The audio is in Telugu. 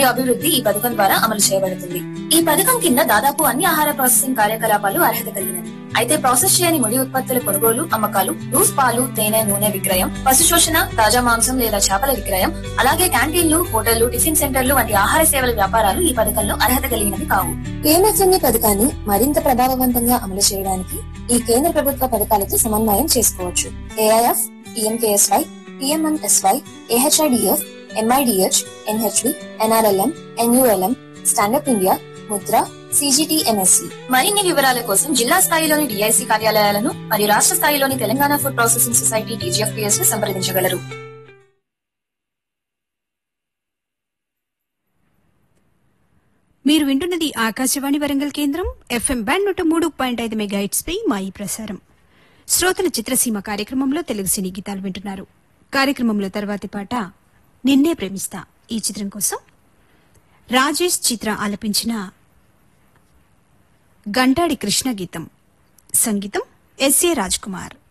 మరియు అభివృద్ధి ఈ పథకం ద్వారా అమలు చేయబడుతుంది ఈ పథకం కింద దాదాపు అన్ని ఆహార ప్రాసెసింగ్ కార్యకలాపాలు అర్హత కలిగినవి అయితే ప్రాసెస్ చేయని ముడి ఉత్పత్తుల కొనుగోలు అమ్మకాలు లూస్ పాలు తేనె నూనె విక్రయం పశు శోషణ తాజా మాంసం లేదా చేపల విక్రయం అలాగే క్యాంటీన్లు హోటళ్లు టిఫిన్ సెంటర్లు వంటి ఆహార సేవల వ్యాపారాలు ఈ పథకంలో అర్హత కలిగినవి కావు పిఎంఎఫ్ఎంఈ పథకాన్ని మరింత ప్రభావవంతంగా అమలు చేయడానికి ఈ కేంద్ర ప్రభుత్వ పథకాలతో సమన్వయం చేసుకోవచ్చు AIF PMKSY PMNSY AHIDF MIDH NHV NRLM NULM stand up India Mudra CGTMSC మరిన్ని వివరాల కోసం జిల్లా స్థాయిలోని డిఐసి కార్యాలయాలను మరియు రాష్ట్ర స్థాయిలోని Telangana food processing society TGFPS ను సంప్రదించగలరు మీరు వింటున్నది ఆకాశవాణి వరంగల్ కేంద్రం ఎఫ్ఎం బ్యాండ్ నూట మూడు పాయింట్ ఐదు మెగాహిట్స్ పై మా ఈ ప్రసారం శ్రోతల చిత్రసీమ కార్యక్రమంలో తెలుగు సినీ గీతాలు వింటున్నారు కార్యక్రమంలో తర్వాతి పాట నిన్నే ప్రేమిస్తా ఈ చిత్రం కోసం రాజేష్ చిత్ర ఆలపించిన గంటాడి కృష్ణ గీతం సంగీతం ఎస్ఏ రాజ్ కుమార్